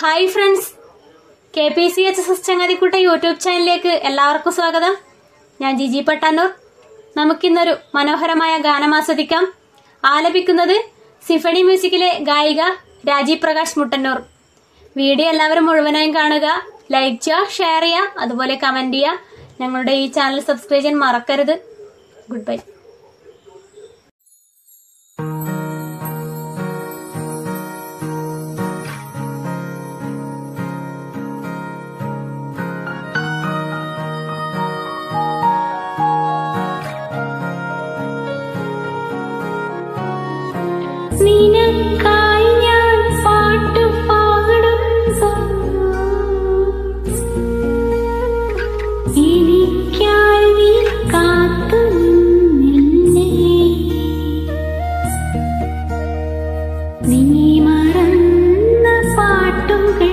hi friends K P C H S ചങ്ങാതിക്കുട്ട YouTube ചാനലിലേക്ക് എല്ലാവർക്കും സ്വാഗതം ഞാൻ ജിജി പട്ടാനൂർ നമുക്കിന്നൊരു മനോഹരമായ ഗാനം ആസ്വദിക്കാം ആലപിക്കുന്നത് സിഫണി മ്യൂസിക്കിലെ ഗായിക രാജീവ് പ്രകാശ് മുട്ടന്നൂർ വീഡിയോ എല്ലാവരും മുഴുവനായും കാണുക ലൈക്ക് ചെയ്യുക ഷെയർ ചെയ്യുക അതുപോലെ കമന്റ് ചെയ്യുക ഞങ്ങളുടെ ഈ ചാനൽ സബ്സ്ക്രൈബ് ചെയ്യാൻ മറക്കരുത് ഗുഡ് ബൈ നിനക്കായി ഞാൻ പാട്ടു പാടുമ്പോൾ എനിക്കായി നീ കാത്തു നിന്നില്ലേ നീ മറന്ന പാട്ടുകൾ